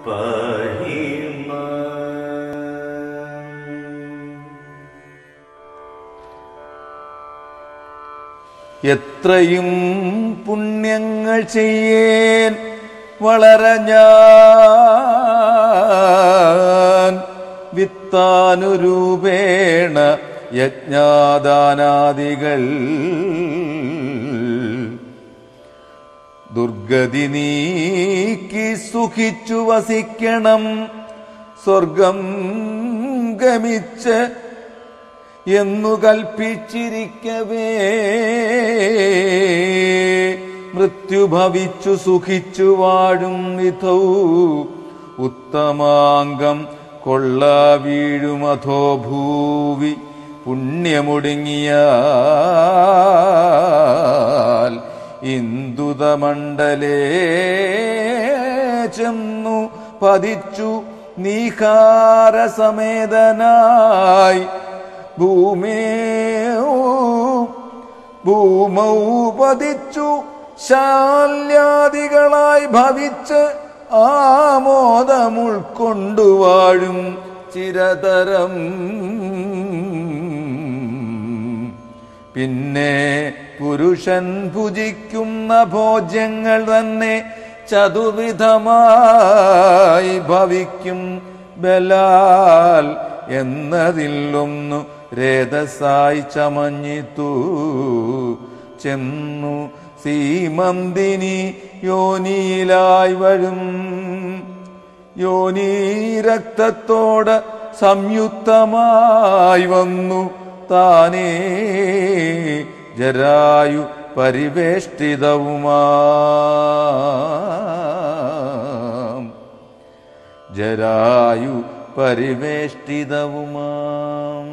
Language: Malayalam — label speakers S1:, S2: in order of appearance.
S1: പാഹി
S2: എത്രയും പുണ്യങ്ങൾ ചെയ്യേൻ വളരെ ഞാൻ വിത്താനുരൂപേണ യജ്ഞാദാനാദികൾ ദുർഗതി നീക്കി സുഖിച്ചു വസിക്കണം സ്വർഗം ഗമിച്ച് എന്നു കൽപ്പിച്ചിരിക്കവേ മൃത്യു ഭവിച്ചു സുഖിച്ചു വാഴും വിധൗ ഉത്തമാംഗം കൊള്ള വീഴുമധോ ഭൂവി പുണ്യമൊടുങ്ങിയാൽ ഇന്ദുതമണ്ഡലേ ചെന്നു പതിച്ചു നീഹാരസമേതനായി ഭൂമേ ഭൂമൗ പതിച്ചു ശാല്യാദികളായി ഭവിച്ച് ആമോദമുൾക്കൊണ്ടു വാഴും ചിരതരം പിന്നെ പുരുഷൻ ഭുജിക്കുന്ന ഭോജ്യങ്ങൾ തന്നെ ചതുവിധമായി ഭവിക്കും ബലാൽ എന്നതിലൊന്നു രേതസായി ചമഞ്ഞിത്തു ചെന്നു സീമന്തിനി യോനിയിലായി വരും യോനി രക്തത്തോട് സംയുക്തമായി വന്നു താനേ ജരായു പരിവേഷ്ടിതവുമാം ജരായു പരിവേഷ്ടിതവുമാം